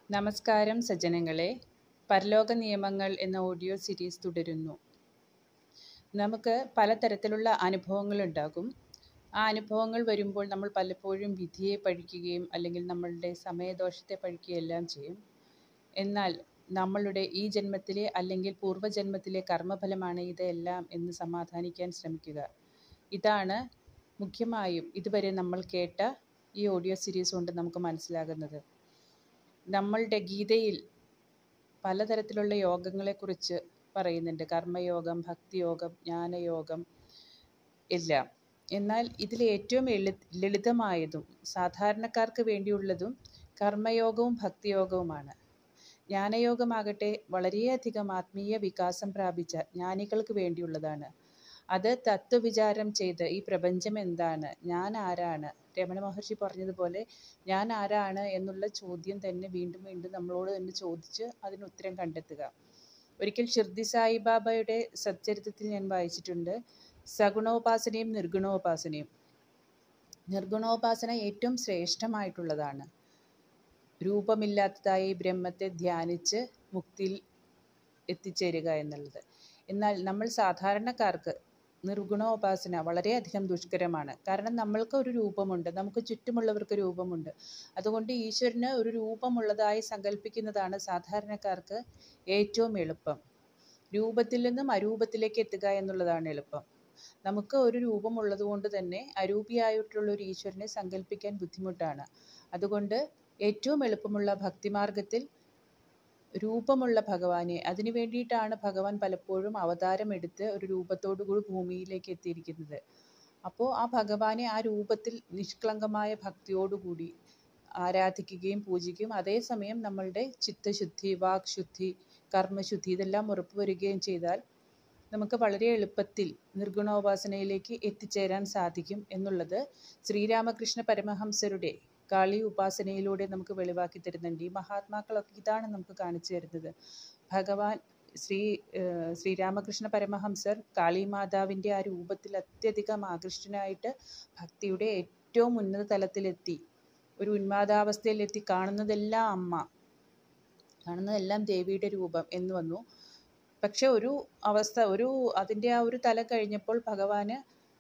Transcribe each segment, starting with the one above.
നമസ്കാരം സജ്ജനങ്ങളെ പരലോക നിയമങ്ങൾ എന്ന ഓഡിയോ സീരീസ് തുടരുന്നു നമുക്ക് പലതരത്തിലുള്ള അനുഭവങ്ങളുണ്ടാകും ആ അനുഭവങ്ങൾ വരുമ്പോൾ നമ്മൾ പലപ്പോഴും വിധിയെ പഴിക്കുകയും അല്ലെങ്കിൽ നമ്മളുടെ സമയദോഷത്തെ പഴിക്കുകയും എല്ലാം ചെയ്യും എന്നാൽ നമ്മളുടെ ഈ ജന്മത്തിലെ അല്ലെങ്കിൽ പൂർവ്വജന്മത്തിലെ കർമ്മഫലമാണ് ഇതെല്ലാം എന്ന് സമാധാനിക്കാൻ ശ്രമിക്കുക ഇതാണ് മുഖ്യമായും ഇതുവരെ നമ്മൾ കേട്ട ഈ ഓഡിയോ സീരീസ് കൊണ്ട് നമുക്ക് മനസ്സിലാകുന്നത് നമ്മളുടെ ഗീതയിൽ പലതരത്തിലുള്ള യോഗങ്ങളെക്കുറിച്ച് പറയുന്നുണ്ട് കർമ്മയോഗം ഭക്തിയോഗം ജ്ഞാനയോഗം എല്ലാം എന്നാൽ ഇതിൽ ഏറ്റവും എളി ലളിതമായതും സാധാരണക്കാർക്ക് വേണ്ടിയുള്ളതും കർമ്മയോഗവും ഭക്തിയോഗവുമാണ് ജ്ഞാനയോഗമാകട്ടെ വളരെയധികം ആത്മീയ വികാസം പ്രാപിച്ച ജ്ഞാനികൾക്ക് വേണ്ടിയുള്ളതാണ് അത് തത്വവിചാരം ചെയ്ത് ഈ പ്രപഞ്ചം എന്താണ് ഞാൻ ആരാണ് രമണ മഹർഷി പറഞ്ഞതുപോലെ ഞാൻ ആരാണ് എന്നുള്ള ചോദ്യം തന്നെ വീണ്ടും വീണ്ടും നമ്മളോട് തന്നെ ചോദിച്ച് അതിന് ഉത്തരം കണ്ടെത്തുക ഒരിക്കൽ ഷിർദി സായിബാബയുടെ സച്ചരിത്രത്തിൽ ഞാൻ വായിച്ചിട്ടുണ്ട് സഗുണോപാസനയും നിർഗുണോപാസനയും നിർഗുണോപാസന ഏറ്റവും ശ്രേഷ്ഠമായിട്ടുള്ളതാണ് രൂപമില്ലാത്തതായ ഈ ബ്രഹ്മത്തെ ധ്യാനിച്ച് മുക്തിയിൽ എത്തിച്ചേരുക എന്നുള്ളത് എന്നാൽ നമ്മൾ സാധാരണക്കാർക്ക് നിർഗുണോപാസന വളരെയധികം ദുഷ്കരമാണ് കാരണം നമ്മൾക്ക് ഒരു രൂപമുണ്ട് നമുക്ക് ചുറ്റുമുള്ളവർക്ക് രൂപമുണ്ട് അതുകൊണ്ട് ഈശ്വരന് ഒരു രൂപമുള്ളതായി സങ്കല്പിക്കുന്നതാണ് സാധാരണക്കാർക്ക് ഏറ്റവും എളുപ്പം രൂപത്തിൽ നിന്നും അരൂപത്തിലേക്ക് എത്തുക എന്നുള്ളതാണ് എളുപ്പം നമുക്ക് ഒരു രൂപമുള്ളത് കൊണ്ട് തന്നെ അരൂപിയായിട്ടുള്ള ഒരു ഈശ്വരനെ സങ്കല്പിക്കാൻ ബുദ്ധിമുട്ടാണ് അതുകൊണ്ട് ഏറ്റവും എളുപ്പമുള്ള ഭക്തിമാർഗത്തിൽ രൂപമുള്ള ഭഗവാനെ അതിനു വേണ്ടിയിട്ടാണ് ഭഗവാൻ പലപ്പോഴും അവതാരം എടുത്ത് ഒരു രൂപത്തോടു കൂടി ഭൂമിയിലേക്ക് എത്തിയിരിക്കുന്നത് അപ്പോൾ ആ ഭഗവാനെ ആ രൂപത്തിൽ നിഷ്കളങ്കമായ ഭക്തിയോടുകൂടി ആരാധിക്കുകയും പൂജിക്കുകയും അതേസമയം നമ്മളുടെ ചിത്തശുദ്ധി വാക്ശുദ്ധി കർമ്മശുദ്ധി ഇതെല്ലാം ഉറപ്പുവരികയും ചെയ്താൽ നമുക്ക് വളരെ എളുപ്പത്തിൽ നിർഗുണോപാസനയിലേക്ക് എത്തിച്ചേരാൻ സാധിക്കും എന്നുള്ളത് ശ്രീരാമകൃഷ്ണ പരമഹംസരുടെ കാളി ഉപാസനയിലൂടെ നമുക്ക് വെളിവാക്കി തരുന്നുണ്ട് ഈ മഹാത്മാക്കളൊക്കെ ഇതാണ് നമുക്ക് കാണിച്ചു തരുന്നത് ഭഗവാൻ ശ്രീ ശ്രീരാമകൃഷ്ണ പരമഹംസർ കാളി മാതാവിൻ്റെ ആ രൂപത്തിൽ അത്യധികം ആകൃഷ്ടനായിട്ട് ഭക്തിയുടെ ഏറ്റവും ഉന്നത തലത്തിലെത്തി ഒരു ഉന്മാദാവസ്ഥയിലെത്തി കാണുന്നതെല്ലാം അമ്മ കാണുന്നതെല്ലാം ദേവിയുടെ രൂപം എന്ന് വന്നു പക്ഷെ ഒരു അവസ്ഥ ഒരു അതിൻ്റെ ആ ഒരു തല കഴിഞ്ഞപ്പോൾ ഭഗവാന്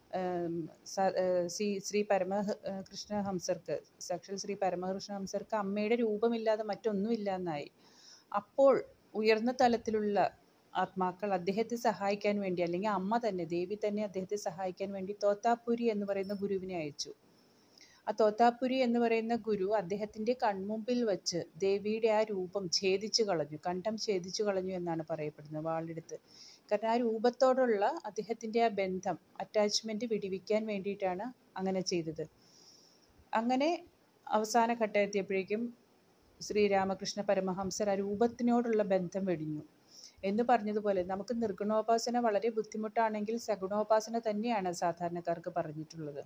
ശ്രീ ശ്രീ പരമകൃഷ്ണ ഹംസർക്ക് സാക്ഷാൽ ശ്രീ പരമകൃഷ്ണ ഹംസർക്ക് അമ്മയുടെ രൂപമില്ലാതെ മറ്റൊന്നുമില്ല എന്നായി അപ്പോൾ ഉയർന്ന തലത്തിലുള്ള ആത്മാക്കൾ അദ്ദേഹത്തെ സഹായിക്കാൻ വേണ്ടി അല്ലെങ്കിൽ അമ്മ തന്നെ ദേവി തന്നെ അദ്ദേഹത്തെ സഹായിക്കാൻ വേണ്ടി തോത്താപുരി എന്ന് പറയുന്ന ഗുരുവിനെ അയച്ചു ആ തോത്താപുരി എന്ന് പറയുന്ന ഗുരു അദ്ദേഹത്തിൻ്റെ കൺമുമ്പിൽ വച്ച് ദേവിയുടെ ആ രൂപം ഛേദിച്ചു കളഞ്ഞു കണ്ഠം ഛേദിച്ചു കളഞ്ഞു എന്നാണ് പറയപ്പെടുന്നത് വാളെടുത്ത് കാരണം ആ രൂപത്തോടുള്ള അദ്ദേഹത്തിൻ്റെ ആ ബന്ധം അറ്റാച്ച്മെൻറ്റ് വിടിവിക്കാൻ വേണ്ടിയിട്ടാണ് അങ്ങനെ ചെയ്തത് അങ്ങനെ അവസാന ഘട്ടം എത്തിയപ്പോഴേക്കും ശ്രീരാമകൃഷ്ണ പരമഹംസർ ആ രൂപത്തിനോടുള്ള ബന്ധം വെടിഞ്ഞു എന്ന് പറഞ്ഞതുപോലെ നമുക്ക് നിർഗുണോപാസന വളരെ ബുദ്ധിമുട്ടാണെങ്കിൽ സഗുണോപാസന തന്നെയാണ് സാധാരണക്കാർക്ക് പറഞ്ഞിട്ടുള്ളത്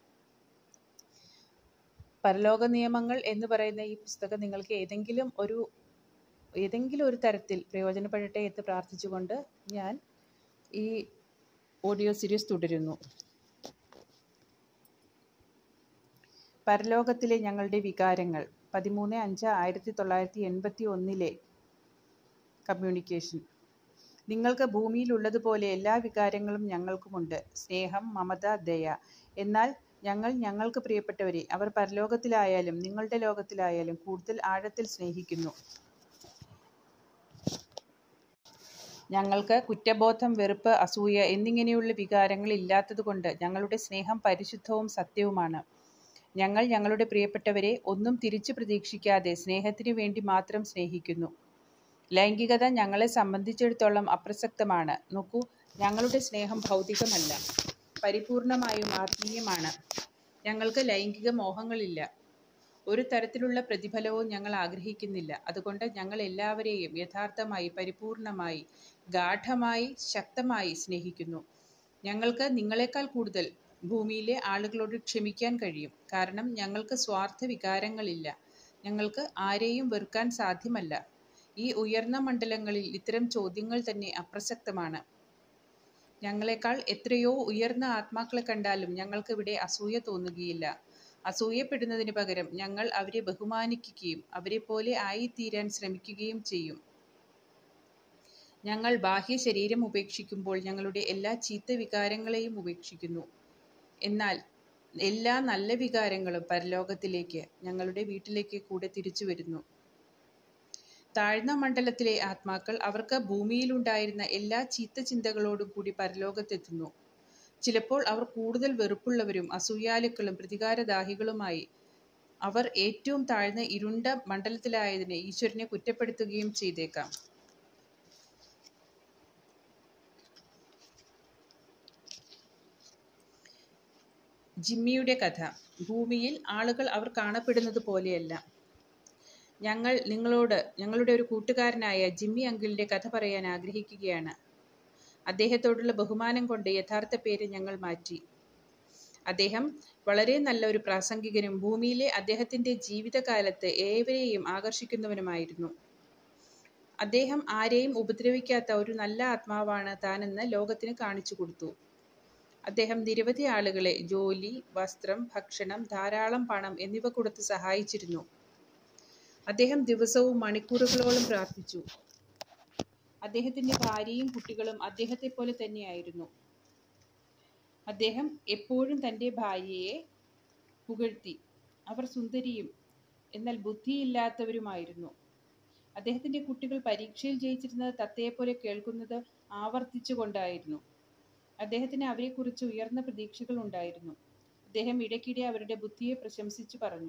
പരലോക നിയമങ്ങൾ എന്ന് പറയുന്ന ഈ പുസ്തകം നിങ്ങൾക്ക് ഏതെങ്കിലും ഒരു ഏതെങ്കിലും ഒരു തരത്തിൽ പ്രയോജനപ്പെടട്ടെ എന്ന് പ്രാർത്ഥിച്ചുകൊണ്ട് ഞാൻ ഈ ഓഡിയോ സീരീസ് തുടരുന്നു പരലോകത്തിലെ ഞങ്ങളുടെ വികാരങ്ങൾ പതിമൂന്ന് അഞ്ച് ആയിരത്തി തൊള്ളായിരത്തി എൺപത്തി ഒന്നിലെ കമ്മ്യൂണിക്കേഷൻ നിങ്ങൾക്ക് ഭൂമിയിലുള്ളതുപോലെ എല്ലാ വികാരങ്ങളും ഞങ്ങൾക്കുമുണ്ട് സ്നേഹം മമത ദയ എന്നാൽ ഞങ്ങൾ ഞങ്ങൾക്ക് പ്രിയപ്പെട്ടവരെ അവർ പരലോകത്തിലായാലും നിങ്ങളുടെ ലോകത്തിലായാലും കൂടുതൽ ആഴത്തിൽ സ്നേഹിക്കുന്നു ഞങ്ങൾക്ക് കുറ്റബോധം വെറുപ്പ് അസൂയ എന്നിങ്ങനെയുള്ള വികാരങ്ങൾ ഇല്ലാത്തതുകൊണ്ട് ഞങ്ങളുടെ സ്നേഹം പരിശുദ്ധവും സത്യവുമാണ് ഞങ്ങൾ ഞങ്ങളുടെ പ്രിയപ്പെട്ടവരെ ഒന്നും തിരിച്ചു പ്രതീക്ഷിക്കാതെ സ്നേഹത്തിനു വേണ്ടി മാത്രം സ്നേഹിക്കുന്നു ലൈംഗികത ഞങ്ങളെ സംബന്ധിച്ചിടത്തോളം അപ്രസക്തമാണ് നോക്കൂ ഞങ്ങളുടെ സ്നേഹം ഭൗതികമല്ല പരിപൂർണമായും ആത്മീയമാണ് ഞങ്ങൾക്ക് ലൈംഗിക മോഹങ്ങളില്ല ഒരു തരത്തിലുള്ള പ്രതിഫലവും ഞങ്ങൾ ആഗ്രഹിക്കുന്നില്ല അതുകൊണ്ട് ഞങ്ങൾ എല്ലാവരെയും യഥാർത്ഥമായി പരിപൂർണമായി ഗാഠമായി ശക്തമായി സ്നേഹിക്കുന്നു ഞങ്ങൾക്ക് നിങ്ങളെക്കാൾ കൂടുതൽ ഭൂമിയിലെ ആളുകളോട് ക്ഷമിക്കാൻ കഴിയും കാരണം ഞങ്ങൾക്ക് സ്വാർത്ഥ വികാരങ്ങളില്ല ഞങ്ങൾക്ക് ആരെയും വെറുക്കാൻ സാധ്യമല്ല ഈ ഉയർന്ന മണ്ഡലങ്ങളിൽ ഇത്തരം ചോദ്യങ്ങൾ തന്നെ അപ്രസക്തമാണ് ഞങ്ങളെക്കാൾ എത്രയോ ഉയർന്ന ആത്മാക്കളെ കണ്ടാലും ഞങ്ങൾക്ക് ഇവിടെ അസൂയ തോന്നുകയില്ല അസൂയപ്പെടുന്നതിന് പകരം ഞങ്ങൾ അവരെ ബഹുമാനിക്കുകയും അവരെ പോലെ ആയിത്തീരാൻ ശ്രമിക്കുകയും ചെയ്യും ഞങ്ങൾ ബാഹ്യ ശരീരം ഉപേക്ഷിക്കുമ്പോൾ ഞങ്ങളുടെ എല്ലാ ചീത്ത വികാരങ്ങളെയും ഉപേക്ഷിക്കുന്നു എന്നാൽ എല്ലാ നല്ല വികാരങ്ങളും പരലോകത്തിലേക്ക് ഞങ്ങളുടെ വീട്ടിലേക്ക് കൂടെ തിരിച്ചു വരുന്നു താഴ്ന്ന മണ്ഡലത്തിലെ ആത്മാക്കൾ അവർക്ക് ഭൂമിയിലുണ്ടായിരുന്ന എല്ലാ ചീത്ത ചിന്തകളോടും കൂടി പരലോകത്തെത്തുന്നു ചിലപ്പോൾ അവർ കൂടുതൽ വെറുപ്പുള്ളവരും അസൂയാലുക്കളും പ്രതികാരദാഹികളുമായി അവർ ഏറ്റവും താഴ്ന്ന ഇരുണ്ട മണ്ഡലത്തിലായതിന് ഈശ്വരനെ കുറ്റപ്പെടുത്തുകയും ചെയ്തേക്കാം ജിമ്മിയുടെ കഥ ഭൂമിയിൽ ആളുകൾ അവർ കാണപ്പെടുന്നത് പോലെയല്ല ഞങ്ങൾ നിങ്ങളോട് ഞങ്ങളുടെ ഒരു കൂട്ടുകാരനായ ജിമ്മി അങ്കിളിന്റെ കഥ പറയാൻ ആഗ്രഹിക്കുകയാണ് അദ്ദേഹത്തോടുള്ള ബഹുമാനം കൊണ്ട് യഥാർത്ഥ പേര് ഞങ്ങൾ മാറ്റി അദ്ദേഹം വളരെ നല്ല ഒരു പ്രാസംഗികനും ഭൂമിയിലെ അദ്ദേഹത്തിന്റെ ജീവിതകാലത്ത് ഏവരെയും ആകർഷിക്കുന്നവനുമായിരുന്നു അദ്ദേഹം ആരെയും ഉപദ്രവിക്കാത്ത ഒരു നല്ല ആത്മാവാണ് താനെന്ന് ലോകത്തിന് കാണിച്ചു കൊടുത്തു അദ്ദേഹം നിരവധി ആളുകളെ ജോലി വസ്ത്രം ഭക്ഷണം ധാരാളം പണം എന്നിവ കൊടുത്ത് സഹായിച്ചിരുന്നു അദ്ദേഹം ദിവസവും മണിക്കൂറുകളോളം പ്രാർത്ഥിച്ചു അദ്ദേഹത്തിന്റെ ഭാര്യയും കുട്ടികളും അദ്ദേഹത്തെ പോലെ തന്നെയായിരുന്നു അദ്ദേഹം എപ്പോഴും തൻ്റെ ഭാര്യയെ പുകഴ്ത്തി അവർ സുന്ദരിയും എന്നാൽ ബുദ്ധിയില്ലാത്തവരുമായിരുന്നു അദ്ദേഹത്തിന്റെ കുട്ടികൾ പരീക്ഷയിൽ ജയിച്ചിരുന്നത് തത്തയെപ്പോലെ കേൾക്കുന്നത് ആവർത്തിച്ചുകൊണ്ടായിരുന്നു അദ്ദേഹത്തിന് അവരെക്കുറിച്ച് ഉയർന്ന പ്രതീക്ഷകൾ ഉണ്ടായിരുന്നു അദ്ദേഹം ഇടയ്ക്കിടെ അവരുടെ ബുദ്ധിയെ പ്രശംസിച്ചു പറഞ്ഞു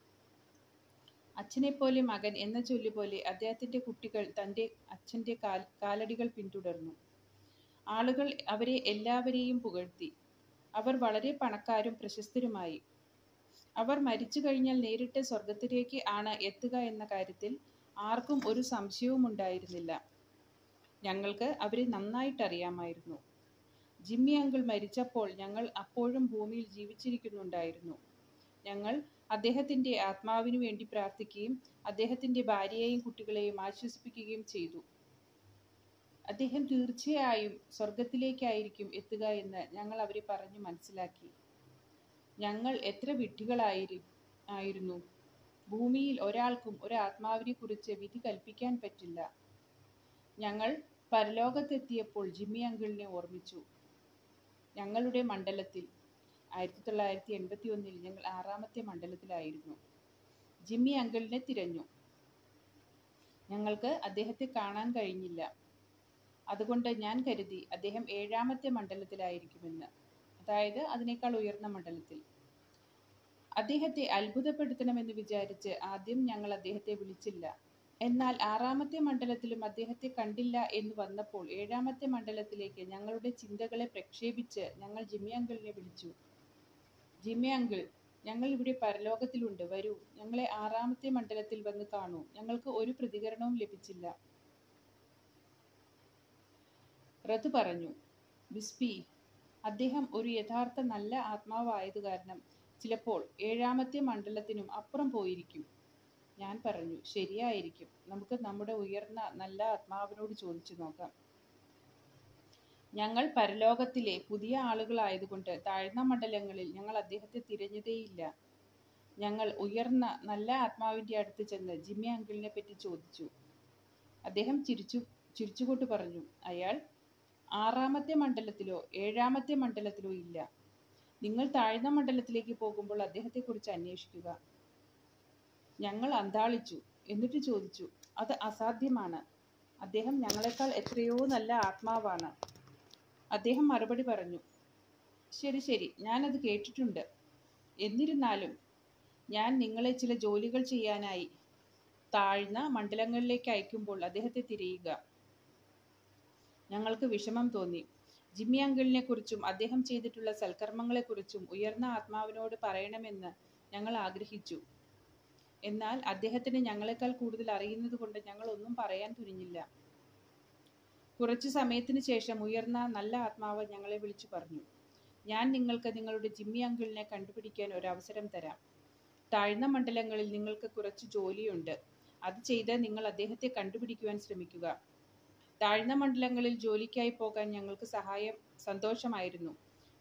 അച്ഛനെപ്പോലെ മകൻ എന്ന ചൊല്ലുപോലെ അദ്ദേഹത്തിന്റെ കുട്ടികൾ തൻ്റെ അച്ഛന്റെ കാൽ കാലടികൾ പിന്തുടർന്നു ആളുകൾ അവരെ എല്ലാവരെയും പുകഴ്ത്തി അവർ വളരെ പണക്കാരും പ്രശസ്തരുമായി അവർ മരിച്ചു കഴിഞ്ഞാൽ നേരിട്ട് സ്വർഗത്തിലേക്ക് ആണ് എത്തുക എന്ന കാര്യത്തിൽ ആർക്കും ഒരു സംശയവും ഉണ്ടായിരുന്നില്ല ഞങ്ങൾക്ക് അവരെ നന്നായിട്ട് അറിയാമായിരുന്നു ജിമ്മി അങ്കിൾ മരിച്ചപ്പോൾ ഞങ്ങൾ അപ്പോഴും ഭൂമിയിൽ ജീവിച്ചിരിക്കുന്നുണ്ടായിരുന്നു ഞങ്ങൾ അദ്ദേഹത്തിന്റെ ആത്മാവിനു വേണ്ടി പ്രാർത്ഥിക്കുകയും അദ്ദേഹത്തിന്റെ ഭാര്യയെയും കുട്ടികളെയും ആശ്വസിപ്പിക്കുകയും ചെയ്തു അദ്ദേഹം തീർച്ചയായും സ്വർഗത്തിലേക്കായിരിക്കും എത്തുക എന്ന് ഞങ്ങൾ അവരെ പറഞ്ഞു മനസ്സിലാക്കി ഞങ്ങൾ എത്ര വിഡ്ഢികളായിരു ആയിരുന്നു ഭൂമിയിൽ ഒരാൾക്കും ഒരു ആത്മാവിനെ കുറിച്ച് വിധി കൽപ്പിക്കാൻ പറ്റില്ല ഞങ്ങൾ പരലോകത്തെത്തിയപ്പോൾ ജിമ്മി അങ്കിളിനെ ഓർമ്മിച്ചു ഞങ്ങളുടെ മണ്ഡലത്തിൽ ആയിരത്തി തൊള്ളായിരത്തി എൺപത്തി ഒന്നിൽ ഞങ്ങൾ ആറാമത്തെ മണ്ഡലത്തിലായിരുന്നു ജിമ്മി അങ്കിളിനെ തിരഞ്ഞു ഞങ്ങൾക്ക് അദ്ദേഹത്തെ കാണാൻ കഴിഞ്ഞില്ല അതുകൊണ്ട് ഞാൻ കരുതി അദ്ദേഹം ഏഴാമത്തെ മണ്ഡലത്തിലായിരിക്കുമെന്ന് അതായത് അതിനേക്കാൾ ഉയർന്ന മണ്ഡലത്തിൽ അദ്ദേഹത്തെ അത്ഭുതപ്പെടുത്തണമെന്ന് വിചാരിച്ച് ആദ്യം ഞങ്ങൾ അദ്ദേഹത്തെ വിളിച്ചില്ല എന്നാൽ ആറാമത്തെ മണ്ഡലത്തിലും അദ്ദേഹത്തെ കണ്ടില്ല എന്ന് വന്നപ്പോൾ ഏഴാമത്തെ മണ്ഡലത്തിലേക്ക് ഞങ്ങളുടെ ചിന്തകളെ പ്രക്ഷേപിച്ച് ഞങ്ങൾ ജിമ്മി അങ്കിളിനെ വിളിച്ചു ജിമ്മി അങ്കിൾ ഞങ്ങൾ ഇവിടെ പരലോകത്തിലുണ്ട് വരൂ ഞങ്ങളെ ആറാമത്തെ മണ്ഡലത്തിൽ വന്ന് കാണൂ ഞങ്ങൾക്ക് ഒരു പ്രതികരണവും ലഭിച്ചില്ല റത് പറഞ്ഞു ബിസ്പി അദ്ദേഹം ഒരു യഥാർത്ഥ നല്ല ആത്മാവായത് കാരണം ചിലപ്പോൾ ഏഴാമത്തെ മണ്ഡലത്തിനും അപ്പുറം പോയിരിക്കും ഞാൻ പറഞ്ഞു ശരിയായിരിക്കും നമുക്ക് നമ്മുടെ ഉയർന്ന നല്ല ആത്മാവിനോട് ചോദിച്ചു നോക്കാം ഞങ്ങൾ പരലോകത്തിലെ പുതിയ ആളുകളായതുകൊണ്ട് താഴ്ന്ന മണ്ഡലങ്ങളിൽ ഞങ്ങൾ അദ്ദേഹത്തെ തിരഞ്ഞതേയില്ല ഞങ്ങൾ ഉയർന്ന നല്ല ആത്മാവിന്റെ അടുത്ത് ചെന്ന് ജിമ്മി അങ്കിളിനെ പറ്റി ചോദിച്ചു അദ്ദേഹം ചിരിച്ചു ചിരിച്ചുകൊണ്ട് പറഞ്ഞു അയാൾ ആറാമത്തെ മണ്ഡലത്തിലോ ഏഴാമത്തെ മണ്ഡലത്തിലോ ഇല്ല നിങ്ങൾ താഴ്ന്ന മണ്ഡലത്തിലേക്ക് പോകുമ്പോൾ അദ്ദേഹത്തെക്കുറിച്ച് അന്വേഷിക്കുക ഞങ്ങൾ അന്താളിച്ചു എന്നിട്ട് ചോദിച്ചു അത് അസാധ്യമാണ് അദ്ദേഹം ഞങ്ങളെക്കാൾ എത്രയോ നല്ല ആത്മാവാണ് അദ്ദേഹം മറുപടി പറഞ്ഞു ശരി ശരി ഞാനത് കേട്ടിട്ടുണ്ട് എന്നിരുന്നാലും ഞാൻ നിങ്ങളെ ചില ജോലികൾ ചെയ്യാനായി താഴ്ന്ന മണ്ഡലങ്ങളിലേക്ക് അയക്കുമ്പോൾ അദ്ദേഹത്തെ തിരയുക ഞങ്ങൾക്ക് വിഷമം തോന്നി ജിമ്മി അങ്കിളിനെ കുറിച്ചും അദ്ദേഹം ചെയ്തിട്ടുള്ള സൽക്കർമ്മങ്ങളെക്കുറിച്ചും ഉയർന്ന ആത്മാവിനോട് പറയണമെന്ന് ഞങ്ങൾ ആഗ്രഹിച്ചു എന്നാൽ അദ്ദേഹത്തിന് ഞങ്ങളെക്കാൾ കൂടുതൽ അറിയുന്നത് കൊണ്ട് ഞങ്ങൾ ഒന്നും പറയാൻ തുനിഞ്ഞില്ല കുറച്ചു സമയത്തിന് ശേഷം ഉയർന്ന നല്ല ആത്മാവ് ഞങ്ങളെ വിളിച്ചു പറഞ്ഞു ഞാൻ നിങ്ങൾക്ക് നിങ്ങളുടെ ജിമ്മി അങ്കിളിനെ കണ്ടുപിടിക്കാൻ ഒരു അവസരം തരാം താഴ്ന്ന മണ്ഡലങ്ങളിൽ നിങ്ങൾക്ക് കുറച്ച് ജോലിയുണ്ട് അത് ചെയ്ത് നിങ്ങൾ അദ്ദേഹത്തെ കണ്ടുപിടിക്കുവാൻ ശ്രമിക്കുക താഴ്ന്ന മണ്ഡലങ്ങളിൽ ജോലിക്കായി പോകാൻ ഞങ്ങൾക്ക് സഹായം സന്തോഷമായിരുന്നു